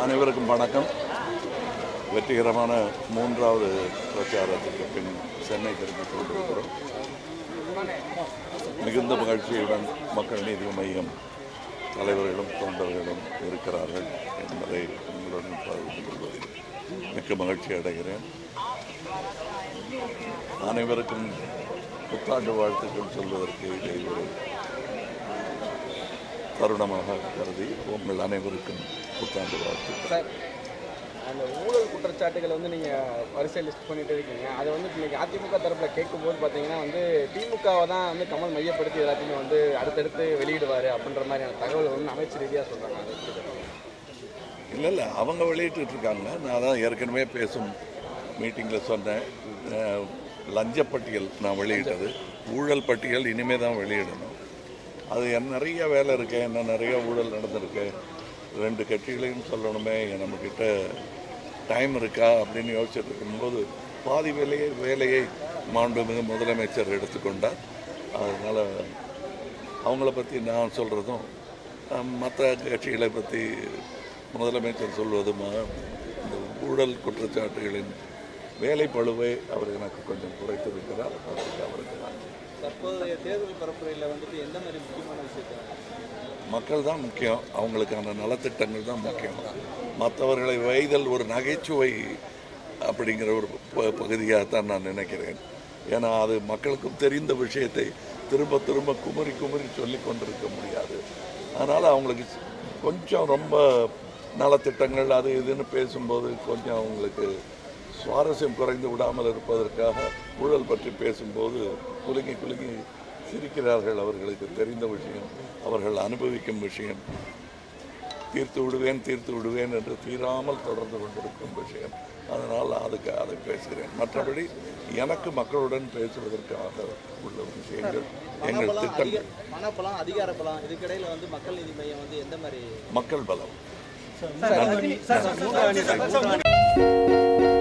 அனைவருக்கும் வணக்கம் வெற்றிகரமான மூன்றாவது பிரச்சாரத்துக்கு பின் சென்னை திரும்பிக் கொண்டிருக்கிறோம் மிகுந்த மகிழ்ச்சியுடன் மக்கள் நீதி மையம் தலைவர்களும் தொண்டர்களும் இருக்கிறார்கள் என்பதை உங்களுடன் பகிர்ந்து கொள்வதில் மிக்க மகிழ்ச்சி அடைகிறேன் அனைவருக்கும் புத்தாண்டு வாழ்த்துக்கள் சொல்வதற்கு இதை ஒரு தருணமாக கருதி உங்கள் அனைவருக்கும் புத்தாண்டு வாழ்த்துக்கள் சார் அந்த ஊழல் குற்றச்சாட்டுகளை வந்து நீங்கள் வரிசை லிஸ்ட் பண்ணிட்டு இருக்கீங்க அதை வந்து இன்னைக்கு அதிமுக தரப்பில் கேட்கும்போது பார்த்தீங்கன்னா வந்து திமுகவை தான் வந்து கமல் மையப்படுத்தி எல்லாத்தையுமே வந்து அடுத்தடுத்து வெளியிடுவார் அப்படின்ற மாதிரியான தகவல் வந்து அமைச்சு ரீதியாக சொல்கிறாங்க அதை எப்படி சார்? இல்லை இல்லை அவங்க வெளியிட்டு இருக்காங்க நான் தான் ஏற்கனவே பேசும் மீட்டிங்கில் சொன்னேன் அஹ், லஞ்சப்பட்டியல் நான் வெளியிட்டது ஊழல் பட்டியல் இனிமே தான் வெளியிடணும் அது என் நிறைய வேலை இருக்கு என்ன நிறைய ஊழல் நடந்திருக்கு ரெண்டு கட்சிகளையும் சொல்லணுமே நம்மக்கிட்ட டைம் இருக்கா அப்படின்னு யோசிச்சுட்டு இருக்கும்போது பாதி வேலையை வேலையை மாண்புமிகு முதலமைச்சர் எடுத்துக்கொண்டார் அதனால் அவங்கள பற்றி நான் சொல்கிறதும் மற்ற கட்சிகளை பற்றி முதலமைச்சர் சொல்வதுமா இந்த ஊழல் குற்றச்சாட்டுகளின் வேலைப்பளுவை அவர் எனக்கு கொஞ்சம் குறைத்திருக்கிறார் அதுக்கு அவருக்கு நான் தற்போதைய தேர்தல் பரப்புரையில் வந்துட்டு எந்த மாதிரி முக்கியமான விஷயத்தை மக்கள் தான் முக்கியம் அவங்களுக்கான நலத்திட்டங்கள் தான் முக்கியம் மற்றவர்களை வைதல் ஒரு நகைச்சுவை அப்படிங்கிற ஒரு ப- பகுதியாகத்தான் நான் நினைக்கிறேன் ஏன்னா அது மக்களுக்கும் தெரிந்த விஷயத்தை திரும்ப திரும்ப குமரி குமரி சொல்லி கொண்டிருக்க முடியாது அதனால் அவங்களுக்கு கொஞ்சம் ரொம்ப நலத்திட்டங்கள் அது இதுன்னு பேசும்போது கொஞ்சம் அவங்களுக்கு சுவாரஸ்யம் குறைந்து விடாமல் இருப்பதற்காக ஊழல் பற்றி பேசும்போது குலுங்கி குலுங்கி சிரிக்கிறார்கள் அவர்களுக்கு தெரிந்த விஷயம் அவர்கள் அனுபவிக்கும் விஷயம் தீர்த்து விடுவேன் தீர்த்து விடுவேன் என்று தீராமல் தொடர்ந்து கொண்டிருக்கும் விஷயம் அதனால் அதுக்கு அதை பேசுகிறேன் மற்றபடி எனக்கு மக்களுடன் பேசுவதற்காக உள்ள விஷயங்கள் எங்கள் திட்டங்கள் பணப்பலம் அதிகார பலம் இதுக்கிடையில வந்து மக்கள் நீதி மையம் வந்து எந்த மாதிரி மக்கள் பலம் சார் மூன்றாவது